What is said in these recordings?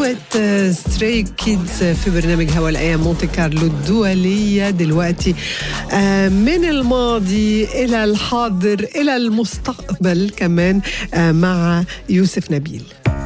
دوت ستري كيدز في برنامج هوا الايام مونتي كارلو الدوليه دلوقتي آه، من الماضي الى الحاضر الى المستقبل كمان آه، مع يوسف نبيل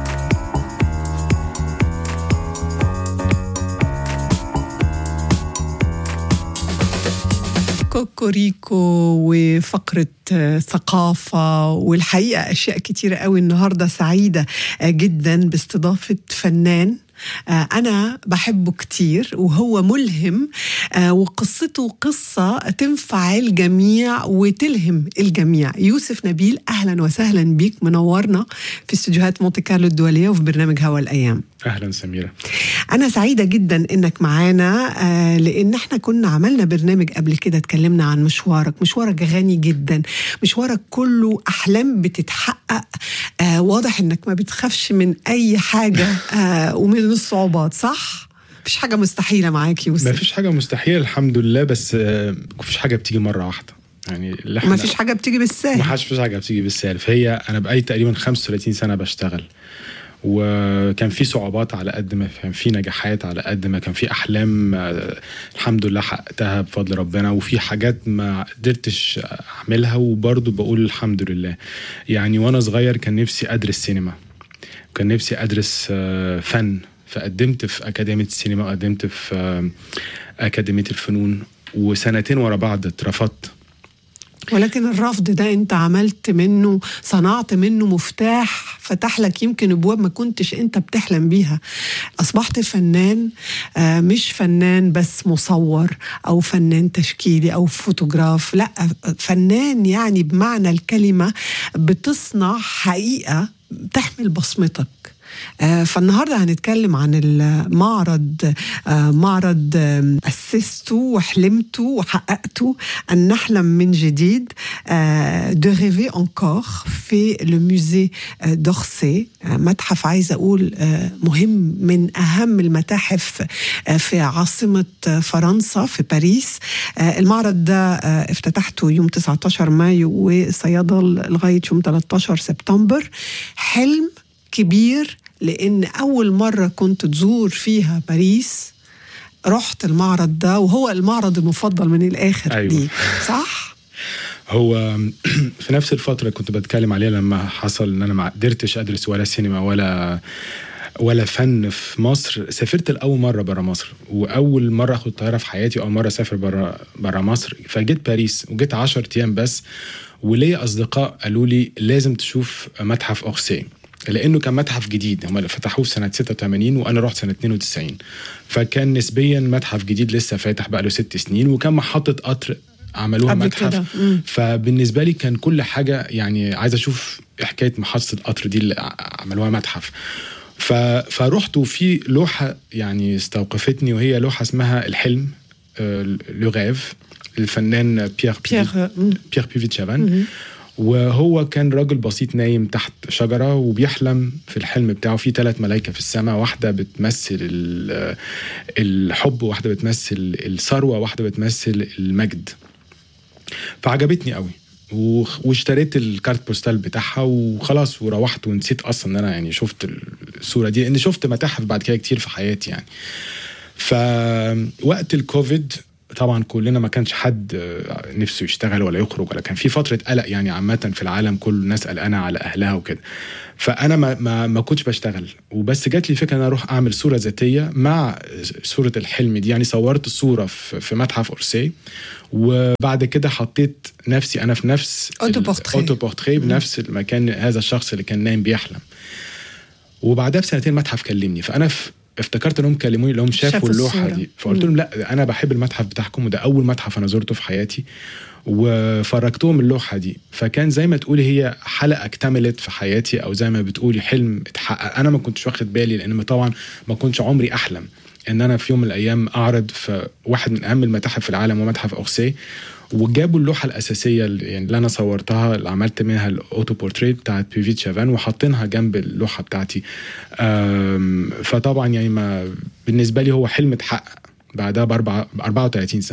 كوكوريكو وفقرة آه، ثقافة والحقيقة أشياء كتيرة قوي النهاردة سعيدة آه، جدا باستضافة فنان آه، أنا بحبه كتير وهو ملهم آه، وقصته قصة تنفع الجميع وتلهم الجميع يوسف نبيل أهلا وسهلا بيك منورنا في استديوهات مونتي كارلو الدولية وفي برنامج هوا الأيام اهلا سميره أنا سعيدة جدا إنك معانا آه، لأن احنا كنا عملنا برنامج قبل كده اتكلمنا عن مشوارك مشوارك غني جدا مشوارك كله أحلام بتتحقق آه، واضح إنك ما بتخافش من أي حاجة آه، ومن الصعوبات صح؟ مفيش حاجة مستحيلة معاك ما يوسف فيش حاجه مستحيله الحمد لله بس آه، ما فيش حاجه بتيجي مره واحده يعني اللي احنا ما فيش حاجة بتيجي ما بالسهل حدش فيش حاجه بتيجي بالسهل فهي انا بقالي تقريبا 35 سنه بشتغل وكان في صعوبات على قد ما كان في نجاحات على قد ما كان في احلام آه، الحمد لله حققتها بفضل ربنا وفي حاجات ما قدرتش اعملها وبرضه بقول الحمد لله يعني وانا صغير كان نفسي ادرس سينما كان نفسي ادرس آه، فن فقدمت في اكاديميه السينما وقدمت في آه، اكاديميه الفنون وسنتين ورا بعض اترفضت ولكن الرفض ده انت عملت منه صنعت منه مفتاح فتح لك يمكن ابواب ما كنتش انت بتحلم بيها اصبحت فنان آه، مش فنان بس مصور او فنان تشكيلي او فوتوغراف لا فنان يعني بمعنى الكلمه بتصنع حقيقه تحمل بصمتك آه، فالنهارده هنتكلم عن المعرض آه، معرض آم، أسسته وحلمته وحققته أن نحلم من جديد دو ريفي انكور في لو موزي دورسي آه، متحف عايزة أقول آه، مهم من أهم المتاحف آه، في عاصمة آه، فرنسا في باريس آه، المعرض ده آه، افتتحته يوم 19 مايو وسيظل لغاية يوم 13 سبتمبر حلم كبير لان اول مره كنت تزور فيها باريس رحت المعرض ده وهو المعرض المفضل من الاخر أيوة. ليك صح هو في نفس الفترة كنت بتكلم عليها لما حصل ان انا ما قدرتش ادرس ولا سينما ولا ولا فن في مصر سافرت لاول مره بره مصر واول مره اخد طياره في حياتي اول مره اسافر بره بره مصر فجيت باريس وجيت 10 ايام بس وليا اصدقاء قالوا لي لازم تشوف متحف اورسي لانه كان متحف جديد هم فتحوه في سنه 86 وانا رحت سنه 92 فكان نسبيا متحف جديد لسه فاتح بقى له ست سنين وكان محطه قطر عملوها قبل متحف كده. مم. فبالنسبه لي كان كل حاجه يعني عايز اشوف حكايه محطه القطر دي اللي ع- عملوها متحف ف... فرحت وفي لوحه يعني استوقفتني وهي لوحه اسمها الحلم لو غاف الفنان بيير بيير مم. بيير بيفيتشافان وهو كان راجل بسيط نايم تحت شجره وبيحلم في الحلم بتاعه في ثلاث ملائكه في السماء واحده بتمثل ال- الحب واحده بتمثل الثروه واحده بتمثل المجد فعجبتني قوي وخ- واشتريت الكارت بوستال بتاعها وخلاص وروحت ونسيت اصلا ان انا يعني شفت الصوره دي لان شفت متاحف بعد كده كتير في حياتي يعني فوقت الكوفيد طبعا كلنا ما كانش حد آه، نفسه يشتغل ولا يخرج ولا كان في فتره قلق يعني عامه في العالم كل الناس قلقانه على اهلها وكده فانا ما ما, ما كنتش بشتغل وبس جات لي فكره ان انا اروح اعمل صوره ذاتيه مع صوره الحلم دي يعني صورت الصوره في, في متحف اورسي وبعد كده حطيت نفسي انا في نفس أوتو بورتريه. اوتو بورتريه بنفس المكان هذا الشخص اللي كان نايم بيحلم وبعدها بسنتين المتحف كلمني فانا ف... افتكرت انهم كلموني لهم شافوا, شافوا اللوحه الصورة. دي فقلت لهم لا انا بحب المتحف بتاعكم وده اول متحف انا زرته في حياتي وفرجتهم اللوحه دي فكان زي ما تقولي هي حلقه اكتملت في حياتي او زي ما بتقولي حلم اتحقق انا ما كنتش واخد بالي لان طبعا ما كنتش عمري احلم ان انا في يوم من الايام اعرض في واحد من اهم المتاحف في العالم ومتحف اورسي وجابوا اللوحه الاساسيه اللي, يعني اللي انا صورتها اللي عملت منها الاوتو بورتريت بتاعت بيفيت شافان وحاطينها جنب اللوحه بتاعتي أم، فطبعا يعني ما بالنسبه لي هو حلم اتحقق بعدها باربع ب 34 سنه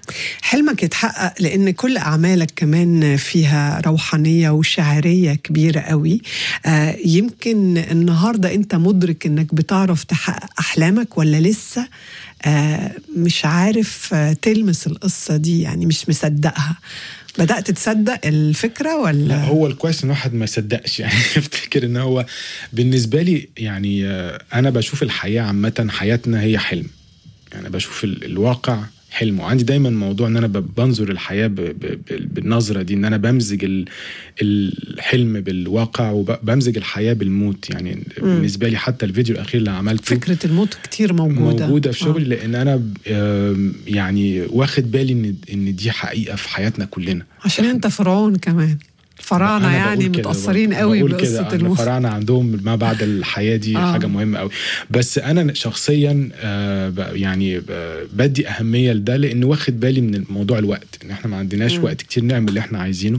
حلمك يتحقق لان كل اعمالك كمان فيها روحانيه وشعريه كبيره قوي آه يمكن النهارده انت مدرك انك بتعرف تحقق احلامك ولا لسه آه مش عارف آه تلمس القصه دي يعني مش مصدقها بدات تصدق الفكره ولا لا هو الكويس ان الواحد ما يصدقش يعني يفتكر ان هو بالنسبه لي يعني آه، انا بشوف الحياه عامه حياتنا هي حلم يعني بشوف ال- الواقع حلم وعندي دايما موضوع ان انا ب- بنظر الحياه ب- ب- ب- بالنظره دي ان انا بمزج ال- الحلم بالواقع وبمزج الحياه بالموت يعني بالنسبه لي حتى الفيديو الاخير اللي عملته فكره الموت كتير موجوده موجوده في شغلي آه. لان انا ب- آم، يعني واخد بالي ان ان دي حقيقه في حياتنا كلنا عشان انت فرعون كمان الفراعنه أنا يعني بقول كده متاثرين برضه. قوي بقول كده، بقصه أن الموت الفراعنه عندهم ما بعد الحياه دي آه. آه. حاجه مهمه قوي بس انا شخصيا آه ب- يعني ب- بدي اهميه لده لان واخد بالي من موضوع الوقت ان احنا ما عندناش مم. وقت كتير نعمل اللي احنا عايزينه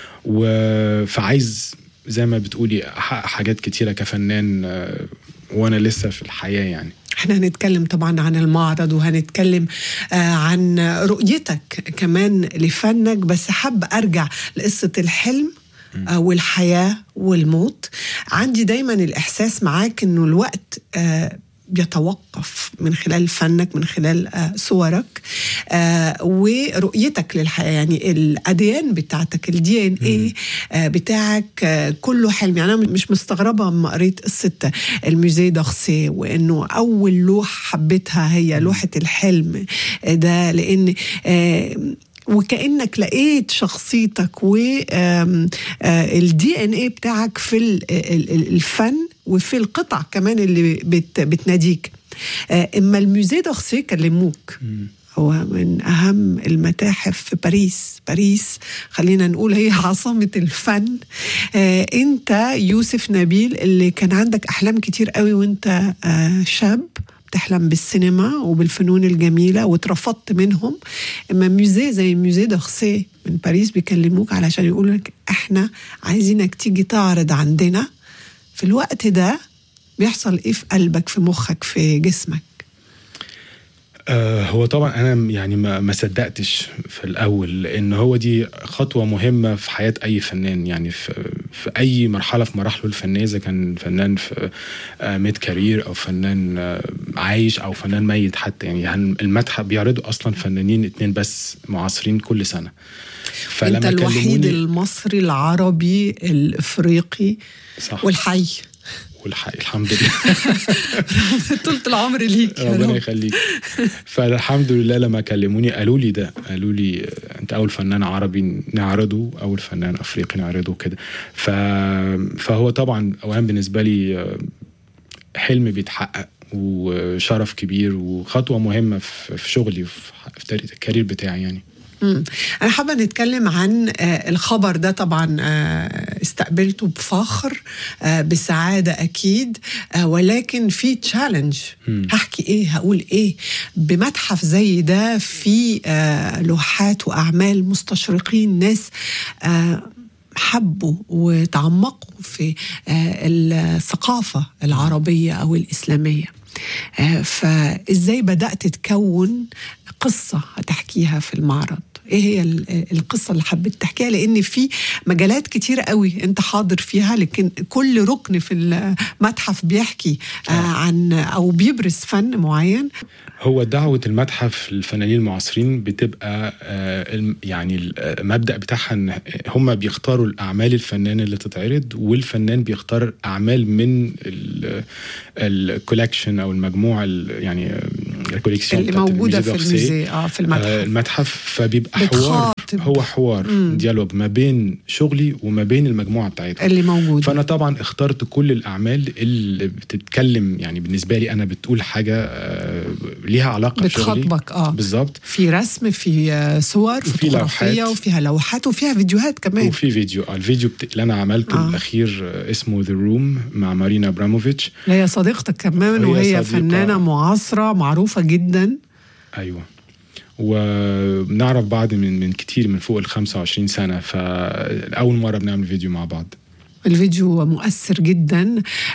و- فعايز زي ما بتقولي احقق حاجات كتيره كفنان آه وانا لسه في الحياه يعني احنا هنتكلم طبعا عن المعرض وهنتكلم آه عن رؤيتك كمان لفنك بس حاب ارجع لقصه الحلم آه والحياه والموت عندي دايما الاحساس معاك انه الوقت آه بيتوقف من خلال فنك من خلال آه صورك آه ورؤيتك للحياه يعني الاديان بتاعتك الدي ان اي بتاعك آه كله حلم يعني انا مش مستغربه لما قريت قصه الموزي دارسي وانه اول لوح حبيتها هي لوحه الحلم آه، ده لان آه وكانك لقيت شخصيتك والدي ان اي بتاعك في ال- ال- ال- الفن وفي القطع كمان اللي بت بتناديك آه، اما الموزي دارسي كلموك هو من أهم المتاحف في باريس باريس خلينا نقول هي عاصمة الفن آه أنت يوسف نبيل اللي كان عندك أحلام كتير قوي وأنت آه شاب بتحلم بالسينما وبالفنون الجميلة واترفضت منهم اما ميوزي زي ميوزي دارسي من باريس بيكلموك علشان يقولوا لك احنا عايزينك تيجي تعرض عندنا في الوقت ده بيحصل ايه في قلبك في مخك في جسمك آه، هو طبعا انا يعني ما ما صدقتش في الاول لان هو دي خطوه مهمه في حياه اي فنان يعني في, في اي مرحله في مراحله الفنيه اذا كان فنان في ميد كارير او فنان آه، عايش او فنان ميت حتى يعني هن- المتحف بيعرضوا اصلا فنانين اتنين بس معاصرين كل سنه انت الوحيد كلموني- المصري العربي الافريقي صح والحي والحق الحمد لله طولة العمر ليك يا ربنا رب يخليك فالحمد لله لما كلموني قالوا لي ده قالوا لي آه، انت اول فنان عربي نعرضه اول فنان افريقي نعرضه كده ف... فهو طبعا اولا بالنسبه لي آه، حلم بيتحقق وشرف كبير وخطوه مهمه في في شغلي وفي في تاريخ- الكارير بتاعي يعني مم. أنا حابة نتكلم عن آه، الخبر ده طبعا آه، استقبلته بفخر آه، بسعادة أكيد آه، ولكن في تشالنج مم. هحكي إيه هقول إيه بمتحف زي ده في آه، لوحات وأعمال مستشرقين ناس آه، حبوا وتعمقوا في آه، الثقافة العربية أو الإسلامية آه، فإزاي بدأت تكون قصة هتحكيها في المعرض ايه هي ال- القصه اللي حبيت تحكيها لان في مجالات كتيره قوي انت حاضر فيها لكن كل ركن في المتحف بيحكي آه عن او بيبرز فن معين هو دعوة المتحف للفنانين المعاصرين بتبقى آه، الم- يعني المبدأ بتاعها ان هم بيختاروا الأعمال الفنان اللي تتعرض والفنان بيختار أعمال من الكولكشن أو المجموعة ال- يعني الكوليكسيون اللي بتاعت موجوده في الميوزي دأورسي. الموزي اه في آه، المتحف المتحف فبيبقى حوار بتخاطب. هو حوار مم. ديالوج ما بين شغلي وما بين المجموعة بتاعتهم اللي موجود فانا طبعا اخترت كل الاعمال اللي بتتكلم يعني بالنسبه لي انا بتقول حاجه آه، ليها علاقه بشغلي بتخاطبك اه بالظبط في رسم في آه، صور وفي فوتوغرافيه لوحات. وفيها لوحات وفيها فيديوهات كمان وفي فيديو آه، الفيديو بت... اللي انا عملته آه. آه. الاخير آه، اسمه ذا روم مع مارينا ابراموفيتش هي صديقتك كمان وهي وهي صديقة. فنانه معاصره معروفه جدا ايوه وبنعرف بعض من من كتير من فوق ال 25 سنه فاول مره بنعمل فيديو مع بعض الفيديو مؤثر جدا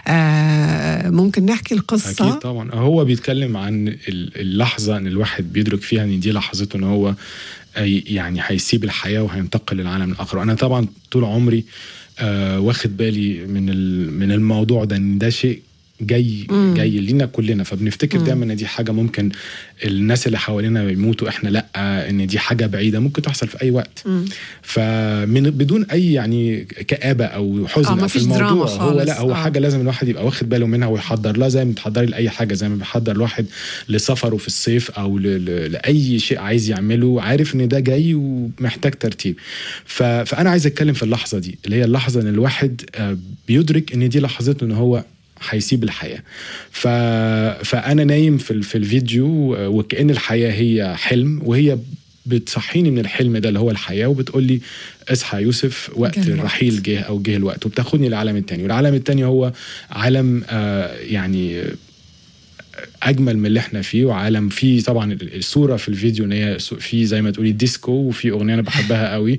آه ممكن نحكي القصة اكيد طبعا هو بيتكلم عن ال- اللحظه ان الواحد بيدرك فيها ان دي لحظته ان هو أي- يعني هيسيب الحياه وهينتقل للعالم الاخر وانا طبعا طول عمري آه واخد بالي من ال- من الموضوع ده ان ده شيء جاي مم. جاي لينا كلنا فبنفتكر مم. دايما ان دي حاجه ممكن الناس اللي حوالينا يموتوا احنا لا ان دي حاجه بعيده ممكن تحصل في اي وقت مم. فمن بدون اي يعني كآبة او حزن آه، أو في مفيش دراما الموضوع هو خالص. لا هو آه. حاجه لازم الواحد يبقى واخد باله منها ويحضر لها زي ما بتحضري لاي حاجه زي ما بيحضر الواحد لسفره في الصيف او ل... ل... لاي شيء عايز يعمله عارف ان ده جاي ومحتاج ترتيب ف... فانا عايز اتكلم في اللحظه دي اللي هي اللحظه ان الواحد آه، بيدرك ان دي لحظته ان هو هيسيب الحياه ف... فانا نايم في ال- في الفيديو آه، وكأن الحياه هي حلم وهي بتصحيني من الحلم ده اللي هو الحياه وبتقول لي اصحى يا يوسف وقت جه الوقت. الرحيل جه او جه الوقت وبتاخدني للعالم التاني والعالم التاني هو عالم آه يعني آه، اجمل من اللي احنا فيه وعالم فيه طبعا الصوره في الفيديو ان هي في زي ما تقولي ديسكو وفي اغنيه انا بحبها قوي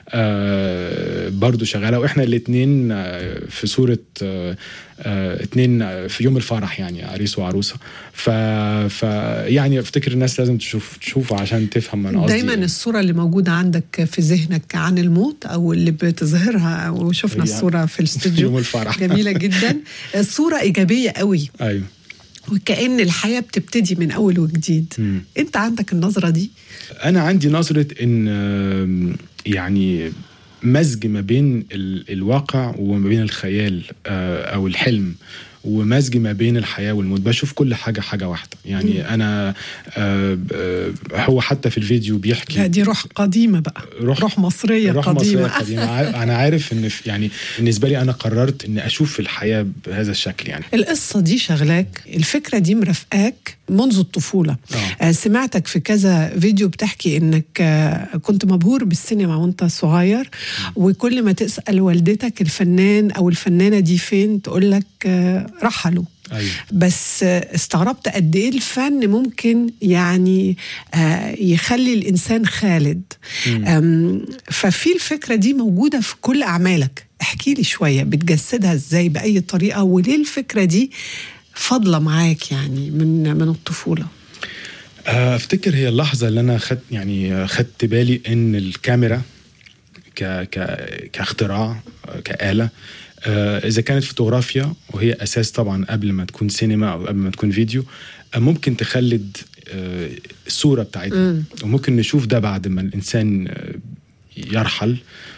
آه برضو شغاله واحنا الاثنين آه في صوره آه آه اتنين آه، في يوم الفرح يعني عريس وعروسه ف, ف يعني افتكر الناس لازم تشوف تشوفه عشان تفهم انا قصدي دايما إيه. الصورة اللي موجودة عندك في ذهنك عن الموت أو اللي بتظهرها وشفنا هي الصورة في يوم الاستوديو الفرح جميلة جدا الصورة إيجابية قوي ايوه وكأن الحياة بتبتدي من أول وجديد مم. أنت عندك النظرة دي انا عندي نظره ان آم، يعني مزج ما بين ال- الواقع وما بين الخيال آه، او الحلم ومزج ما بين الحياه والموت بشوف كل حاجه حاجه واحده يعني انا آه، آه، هو حتى في الفيديو لا بيحكي دي روح قديمة بقى روح- روح مصرية روح قديمة مصرية قديمة عا- انا عارف ان في- يعني بالنسبه لي انا قررت ان اشوف الحياه بهذا الشكل يعني القصة دي شغلاك الفكرة دي مرافقاك منذ الطفولة آه. آه، سمعتك في كذا فيديو بتحكي انك آه، كنت مبهور بالسينما وانت صغير وكل ما تسأل والدتك الفنان او الفنانة دي فين تقول لك آه، رحلوا ايوه بس آه، استغربت قد ايه الفن ممكن يعني آه، يخلي الانسان خالد مم. أم، ففي الفكرة دي موجودة في كل أعمالك احكي لي شوية بتجسدها ازاي بأي طريقة وليه الفكرة دي فاضلة معاك يعني من من الطفولة آه، افتكر هي اللحظه اللي انا خدت يعني خدت بالي ان الكاميرا ك ك كاختراع آه، كآلة آه، اذا كانت فوتوغرافيا وهي اساس طبعا قبل ما تكون سينما او قبل ما تكون فيديو آه، ممكن تخلد آه، الصوره بتاعتنا مم. وممكن نشوف ده بعد ما الانسان آه، يرحل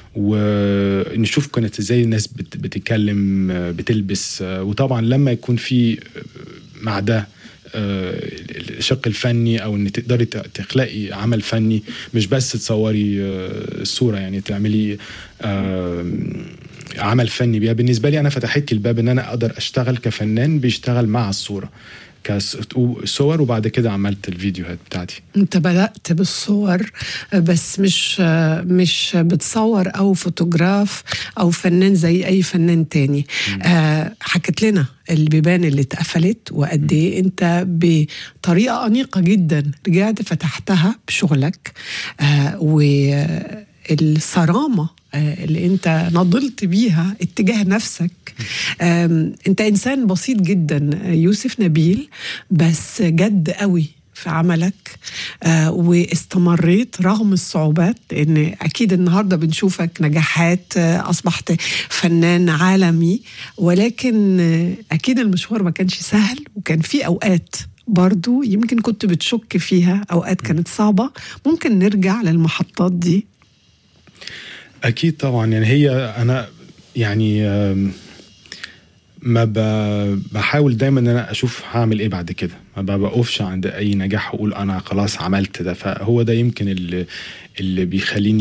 ونشوف كانت ازاي الناس بت- بتتكلم آه، بتلبس آه، وطبعا لما يكون في آه، مع ده آه، الشق الفني او ان تقدري ت- تخلقي عمل فني مش بس تصوري آه، الصوره يعني تعملي آه، عمل فني بيها بالنسبه لي انا فتحت لي الباب ان انا اقدر اشتغل كفنان بيشتغل مع الصوره كصور وبعد كده عملت الفيديوهات بتاعتي انت بدأت بالصور بس مش مش بتصور او فوتوغراف او فنان زي اي فنان تاني آه، حكت لنا البيبان اللي اتقفلت وقد ايه انت بطريقه انيقه جدا رجعت فتحتها بشغلك آه، والصرامه آه، اللي انت نضلت بيها اتجاه نفسك آم، انت انسان بسيط جدا آه، يوسف نبيل بس جد قوي في عملك آه واستمريت رغم الصعوبات لان اكيد النهارده بنشوفك نجاحات آه اصبحت فنان عالمي ولكن آه اكيد المشوار ما كانش سهل وكان في اوقات برضو يمكن كنت بتشك فيها اوقات كانت صعبه ممكن نرجع للمحطات دي اكيد طبعا يعني هي انا يعني آم، ما ب- بحاول دايما ان انا اشوف هعمل ايه بعد كده ما ب- بقفش عند اي نجاح واقول انا خلاص عملت ده فهو ده يمكن اللي اللي بيخليني